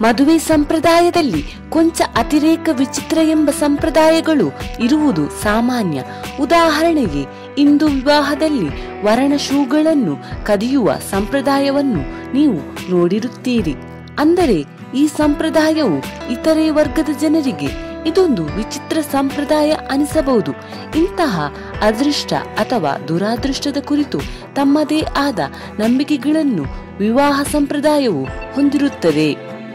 ಮದುವೆ ಸಂಪ್ರದಾಯದಲ್ಲಿ ಕೊಂಚ ಅತಿರೇಕ ವಿಚಿತ್ರ ಎಂಬ ಸಂಪ್ರದಾಯಗಳು ಇರುವುದು ಸಾಮಾನ್ಯ ಉದಾಹರಣೆಗೆ ಇಂದು ವಿವಾಹದಲ್ಲಿ ವರಣ ಶೂಗಳನ್ನು ಕದಿಯುವ ಸಂಪ್ರದಾಯವನ್ನು ನೀವು ನೋಡಿರುತ್ತೀರಿ ಅಂದರೆ ಈ ಸಂಪ್ರದಾಯವು ಇತರೆ ವರ್ಗದ ಜನರಿಗೆ ಇದೊಂದು ವಿಚಿತ್ರ ಸಂಪ್ರದಾಯ ಅನಿಸಬಹುದು ಇಂತಹ ಅದೃಷ್ಟ ಅಥವಾ ದುರಾದೃಷ್ಟದ ಕುರಿತು ತಮ್ಮದೇ ಆದ ನಂಬಿಕೆಗಳನ್ನು ವಿವಾಹ ಸಂಪ್ರದಾಯವು ಹೊಂದಿರುತ್ತದೆ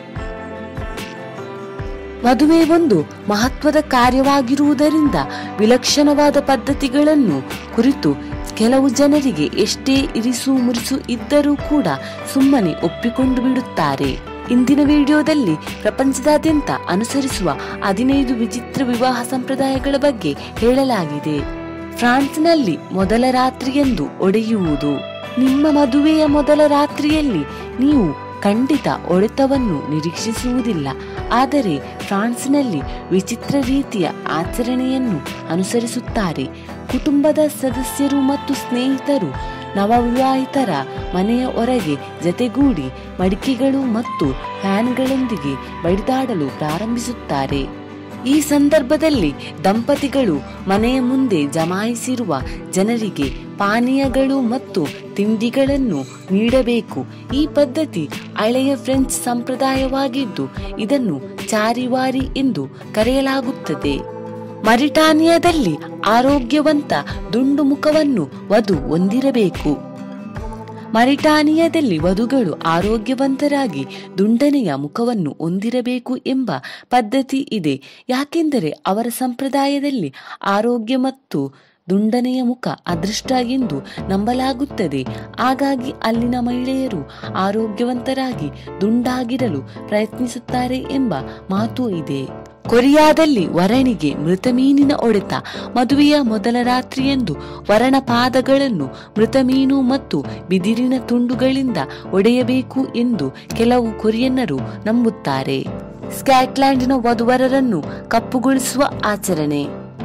ಮದುವೆ ಒಂದು ಮಹತ್ವದ ಕಾರ್ಯವಾಗಿರುವುದರಿಂದ ವಿಲಕ್ಷಣವಾದ ಪದ್ಧತಿಗಳನ್ನು ಕುರಿತು ಕೆಲವು ಜನರಿಗೆ ಎಷ್ಟೇ ಇರಿಸು ಮುರಿಸು ಇದ್ದರೂ ಕೂಡ ಸುಮ್ಮನೆ ಒಪ್ಪಿಕೊಂಡು ಬಿಡುತ್ತಾರೆ ಇಂದಿನ ವಿಡಿಯೋದಲ್ಲಿ ಪ್ರಪಂಚದಾದ್ಯಂತ ಅನುಸರಿಸುವ ಹದಿನೈದು ವಿಚಿತ್ರ ವಿವಾಹ ಸಂಪ್ರದಾಯಗಳ ಬಗ್ಗೆ ಹೇಳಲಾಗಿದೆ ಫ್ರಾನ್ಸ್ನಲ್ಲಿ ಮೊದಲ ರಾತ್ರಿಯೆಂದು ಒಡೆಯುವುದು ನಿಮ್ಮ ಮದುವೆಯ ಮೊದಲ ರಾತ್ರಿಯಲ್ಲಿ ನೀವು ಖಂಡಿತ ಒಡೆತವನ್ನು ನಿರೀಕ್ಷಿಸುವುದಿಲ್ಲ ಆದರೆ ಫ್ರಾನ್ಸ್ನಲ್ಲಿ ವಿಚಿತ್ರ ರೀತಿಯ ಆಚರಣೆಯನ್ನು ಅನುಸರಿಸುತ್ತಾರೆ ಕುಟುಂಬದ ಸದಸ್ಯರು ಮತ್ತು ಸ್ನೇಹಿತರು ನವವಿವಾಹಿತರ ಮನೆಯ ಹೊರಗೆ ಜತೆಗೂಡಿ ಮಡಿಕೆಗಳು ಮತ್ತು ಫ್ಯಾನ್ಗಳೊಂದಿಗೆ ಬಡಿದಾಡಲು ಪ್ರಾರಂಭಿಸುತ್ತಾರೆ ಈ ಸಂದರ್ಭದಲ್ಲಿ ದಂಪತಿಗಳು ಮನೆಯ ಮುಂದೆ ಜಮಾಯಿಸಿರುವ ಜನರಿಗೆ ಪಾನೀಯಗಳು ಮತ್ತು ತಿಂಡಿಗಳನ್ನು ನೀಡಬೇಕು ಈ ಪದ್ಧತಿ ಹಳೆಯ ಫ್ರೆಂಚ್ ಸಂಪ್ರದಾಯವಾಗಿದ್ದು ಇದನ್ನು ಚಾರಿವಾರಿ ಎಂದು ಕರೆಯಲಾಗುತ್ತದೆ ಮರಿಟಾನಿಯಾದಲ್ಲಿ ಆರೋಗ್ಯವಂತ ದುಂಡು ಮುಖವನ್ನು ವಧು ಹೊಂದಿರಬೇಕು ಮರಿಟಾನಿಯಾದಲ್ಲಿ ವಧುಗಳು ಆರೋಗ್ಯವಂತರಾಗಿ ದುಂಡನೆಯ ಮುಖವನ್ನು ಹೊಂದಿರಬೇಕು ಎಂಬ ಪದ್ಧತಿ ಇದೆ ಯಾಕೆಂದರೆ ಅವರ ಸಂಪ್ರದಾಯದಲ್ಲಿ ಆರೋಗ್ಯ ಮತ್ತು ದುಂಡನೆಯ ಮುಖ ಅದೃಷ್ಟ ಎಂದು ನಂಬಲಾಗುತ್ತದೆ ಹಾಗಾಗಿ ಅಲ್ಲಿನ ಮಹಿಳೆಯರು ಆರೋಗ್ಯವಂತರಾಗಿ ದುಂಡಾಗಿರಲು ಪ್ರಯತ್ನಿಸುತ್ತಾರೆ ಎಂಬ ಮಾತು ಇದೆ ಕೊರಿಯಾದಲ್ಲಿ ವರನಿಗೆ ಮೃತ ಮೀನಿನ ಹೊಡೆತ ಮದುವೆಯ ಮೊದಲ ರಾತ್ರಿಯಂದು ವರನ ಪಾದಗಳನ್ನು ಮೃತ ಮೀನು ಮತ್ತು ಬಿದಿರಿನ ತುಂಡುಗಳಿಂದ ಒಡೆಯಬೇಕು ಎಂದು ಕೆಲವು ಕೊರಿಯನ್ನರು ನಂಬುತ್ತಾರೆ ಸ್ಕಾಟ್ಲ್ಯಾಂಡಿನ ವಧುವರರನ್ನು ಕಪ್ಪುಗೊಳಿಸುವ ಆಚರಣೆ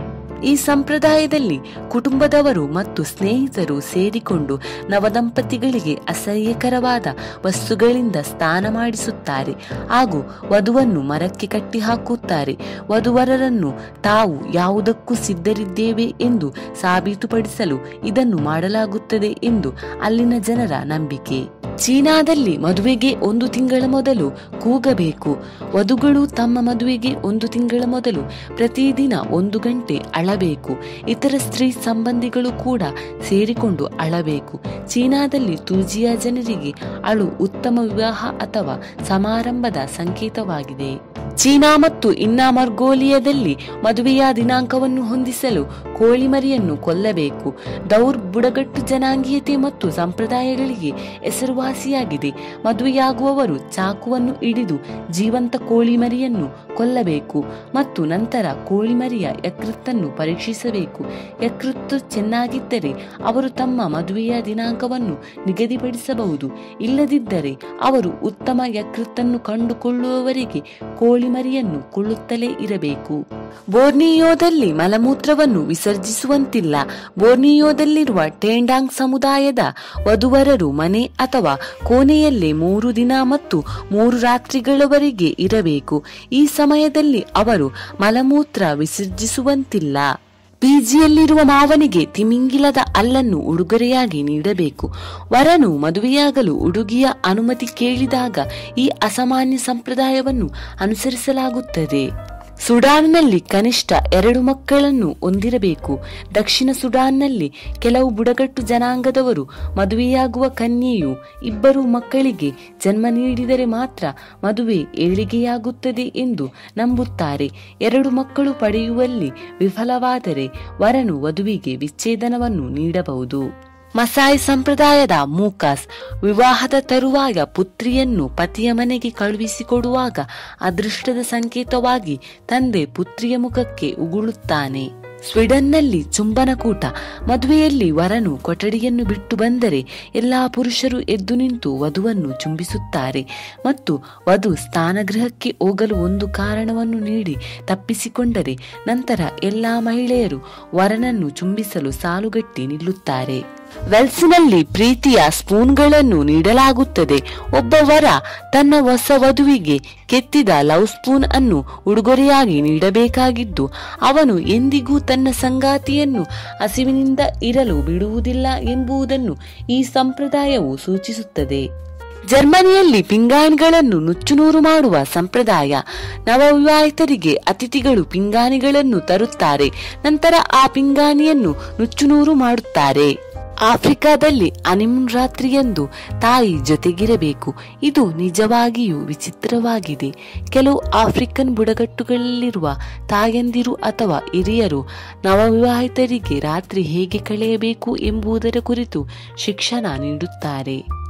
ಈ ಸಂಪ್ರದಾಯದಲ್ಲಿ ಕುಟುಂಬದವರು ಮತ್ತು ಸ್ನೇಹಿತರು ಸೇರಿಕೊಂಡು ನವದಂಪತಿಗಳಿಗೆ ಅಸಹ್ಯಕರವಾದ ವಸ್ತುಗಳಿಂದ ಸ್ನಾನ ಮಾಡಿಸುತ್ತಾರೆ ಹಾಗೂ ವಧುವನ್ನು ಮರಕ್ಕೆ ಕಟ್ಟಿ ಹಾಕುತ್ತಾರೆ ವಧುವರರನ್ನು ತಾವು ಯಾವುದಕ್ಕೂ ಸಿದ್ಧರಿದ್ದೇವೆ ಎಂದು ಸಾಬೀತುಪಡಿಸಲು ಇದನ್ನು ಮಾಡಲಾಗುತ್ತದೆ ಎಂದು ಅಲ್ಲಿನ ಜನರ ನಂಬಿಕೆ ಚೀನಾದಲ್ಲಿ ಮದುವೆಗೆ ಒಂದು ತಿಂಗಳ ಮೊದಲು ಕೂಗಬೇಕು ವಧುಗಳು ತಮ್ಮ ಮದುವೆಗೆ ಒಂದು ತಿಂಗಳ ಮೊದಲು ಪ್ರತಿದಿನ ಒಂದು ಗಂಟೆ ಅಳಬೇಕು ಇತರ ಸ್ತ್ರೀ ಸಂಬಂಧಿಗಳು ಕೂಡ ಸೇರಿಕೊಂಡು ಅಳಬೇಕು ಚೀನಾದಲ್ಲಿ ತೂಜಿಯಾ ಜನರಿಗೆ ಅಳು ಉತ್ತಮ ವಿವಾಹ ಅಥವಾ ಸಮಾರಂಭದ ಸಂಕೇತವಾಗಿದೆ ಚೀನಾ ಮತ್ತು ಇನ್ನ ಮರ್ಗೋಲಿಯಾದಲ್ಲಿ ಮದುವೆಯ ದಿನಾಂಕವನ್ನು ಹೊಂದಿಸಲು ಕೋಳಿಮರಿಯನ್ನು ಕೊಲ್ಲಬೇಕು ದೌರ್ ಬುಡಗಟ್ಟು ಜನಾಂಗೀಯತೆ ಮತ್ತು ಸಂಪ್ರದಾಯಗಳಿಗೆ ಹೆಸರುವಾಸಿಯಾಗಿದೆ ಮದುವೆಯಾಗುವವರು ಚಾಕುವನ್ನು ಹಿಡಿದು ಜೀವಂತ ಕೋಳಿಮರಿಯನ್ನು ಕೊಲ್ಲಬೇಕು ಮತ್ತು ನಂತರ ಕೋಳಿಮರಿಯ ಯಕೃತ್ತನ್ನು ಪರೀಕ್ಷಿಸಬೇಕು ಯಕೃತ್ತು ಚೆನ್ನಾಗಿದ್ದರೆ ಅವರು ತಮ್ಮ ಮದುವೆಯ ದಿನಾಂಕವನ್ನು ನಿಗದಿಪಡಿಸಬಹುದು ಇಲ್ಲದಿದ್ದರೆ ಅವರು ಉತ್ತಮ ಯಕೃತ್ತನ್ನು ಕಂಡುಕೊಳ್ಳುವವರೆಗೆ ಕೋಳಿಮರಿಯನ್ನು ಕೊಳ್ಳುತ್ತಲೇ ಇರಬೇಕು ಬೋರ್ನಿಯೋದಲ್ಲಿ ಮಲಮೂತ್ರವನ್ನು ವಿಸರ್ಜಿಸುವಂತಿಲ್ಲ ಬೋರ್ನಿಯೋದಲ್ಲಿರುವ ಟೇಂಡಾಂಗ್ ಸಮುದಾಯದ ವಧುವರರು ಮನೆ ಅಥವಾ ಕೋಣೆಯಲ್ಲೇ ಮೂರು ದಿನ ಮತ್ತು ಮೂರು ರಾತ್ರಿಗಳವರೆಗೆ ಇರಬೇಕು ಈ ಸಮಯದಲ್ಲಿ ಅವರು ಮಲಮೂತ್ರ ವಿಸರ್ಜಿಸುವಂತಿಲ್ಲ ಪಿಜಿಯಲ್ಲಿರುವ ಮಾವನಿಗೆ ತಿಮಿಂಗಿಲದ ಅಲ್ಲನ್ನು ಉಡುಗೊರೆಯಾಗಿ ನೀಡಬೇಕು ವರನು ಮದುವೆಯಾಗಲು ಹುಡುಗಿಯ ಅನುಮತಿ ಕೇಳಿದಾಗ ಈ ಅಸಾಮಾನ್ಯ ಸಂಪ್ರದಾಯವನ್ನು ಅನುಸರಿಸಲಾಗುತ್ತದೆ ಸುಡಾನ್ನಲ್ಲಿ ಕನಿಷ್ಠ ಎರಡು ಮಕ್ಕಳನ್ನು ಹೊಂದಿರಬೇಕು ದಕ್ಷಿಣ ಸುಡಾನ್ನಲ್ಲಿ ಕೆಲವು ಬುಡಗಟ್ಟು ಜನಾಂಗದವರು ಮದುವೆಯಾಗುವ ಕನ್ಯೆಯು ಇಬ್ಬರು ಮಕ್ಕಳಿಗೆ ಜನ್ಮ ನೀಡಿದರೆ ಮಾತ್ರ ಮದುವೆ ಏಳಿಗೆಯಾಗುತ್ತದೆ ಎಂದು ನಂಬುತ್ತಾರೆ ಎರಡು ಮಕ್ಕಳು ಪಡೆಯುವಲ್ಲಿ ವಿಫಲವಾದರೆ ವರನು ವಧುವಿಗೆ ವಿಚ್ಛೇದನವನ್ನು ನೀಡಬಹುದು ಮಸಾಯ್ ಸಂಪ್ರದಾಯದ ಮೂಕಾಸ್ ವಿವಾಹದ ತರುವಾಯ ಪುತ್ರಿಯನ್ನು ಪತಿಯ ಮನೆಗೆ ಕಳುಹಿಸಿಕೊಡುವಾಗ ಅದೃಷ್ಟದ ಸಂಕೇತವಾಗಿ ತಂದೆ ಪುತ್ರಿಯ ಮುಖಕ್ಕೆ ಉಗುಳುತ್ತಾನೆ ಸ್ವೀಡನ್ನಲ್ಲಿ ಚುಂಬನಕೂಟ ಮದುವೆಯಲ್ಲಿ ವರನು ಕೊಠಡಿಯನ್ನು ಬಿಟ್ಟು ಬಂದರೆ ಎಲ್ಲಾ ಪುರುಷರು ಎದ್ದು ನಿಂತು ವಧುವನ್ನು ಚುಂಬಿಸುತ್ತಾರೆ ಮತ್ತು ವಧು ಸ್ನಾನಗೃಹಕ್ಕೆ ಹೋಗಲು ಒಂದು ಕಾರಣವನ್ನು ನೀಡಿ ತಪ್ಪಿಸಿಕೊಂಡರೆ ನಂತರ ಎಲ್ಲಾ ಮಹಿಳೆಯರು ವರನನ್ನು ಚುಂಬಿಸಲು ಸಾಲುಗಟ್ಟಿ ನಿಲ್ಲುತ್ತಾರೆ ವೆಲ್ಸ್ನಲ್ಲಿ ಪ್ರೀತಿಯ ಸ್ಪೂನ್ಗಳನ್ನು ನೀಡಲಾಗುತ್ತದೆ ಒಬ್ಬ ವರ ತನ್ನ ಹೊಸ ವಧುವಿಗೆ ಕೆತ್ತಿದ ಲವ್ ಸ್ಪೂನ್ ಅನ್ನು ಉಡುಗೊರೆಯಾಗಿ ನೀಡಬೇಕಾಗಿದ್ದು ಅವನು ಎಂದಿಗೂ ತನ್ನ ಸಂಗಾತಿಯನ್ನು ಹಸಿವಿನಿಂದ ಇರಲು ಬಿಡುವುದಿಲ್ಲ ಎಂಬುದನ್ನು ಈ ಸಂಪ್ರದಾಯವು ಸೂಚಿಸುತ್ತದೆ ಜರ್ಮನಿಯಲ್ಲಿ ಪಿಂಗಾಣಿಗಳನ್ನು ನುಚ್ಚುನೂರು ಮಾಡುವ ಸಂಪ್ರದಾಯ ನವವಿವಾಹಿತರಿಗೆ ಅತಿಥಿಗಳು ಪಿಂಗಾಣಿಗಳನ್ನು ತರುತ್ತಾರೆ ನಂತರ ಆ ಪಿಂಗಾಣಿಯನ್ನು ನುಚ್ಚುನೂರು ಮಾಡುತ್ತಾರೆ ಆಫ್ರಿಕಾದಲ್ಲಿ ಹನಿಮೂನ್ ರಾತ್ರಿಯಂದು ತಾಯಿ ಜೊತೆಗಿರಬೇಕು ಇದು ನಿಜವಾಗಿಯೂ ವಿಚಿತ್ರವಾಗಿದೆ ಕೆಲವು ಆಫ್ರಿಕನ್ ಬುಡಕಟ್ಟುಗಳಲ್ಲಿರುವ ತಾಯಂದಿರು ಅಥವಾ ಹಿರಿಯರು ನವವಿವಾಹಿತರಿಗೆ ರಾತ್ರಿ ಹೇಗೆ ಕಳೆಯಬೇಕು ಎಂಬುದರ ಕುರಿತು ಶಿಕ್ಷಣ ನೀಡುತ್ತಾರೆ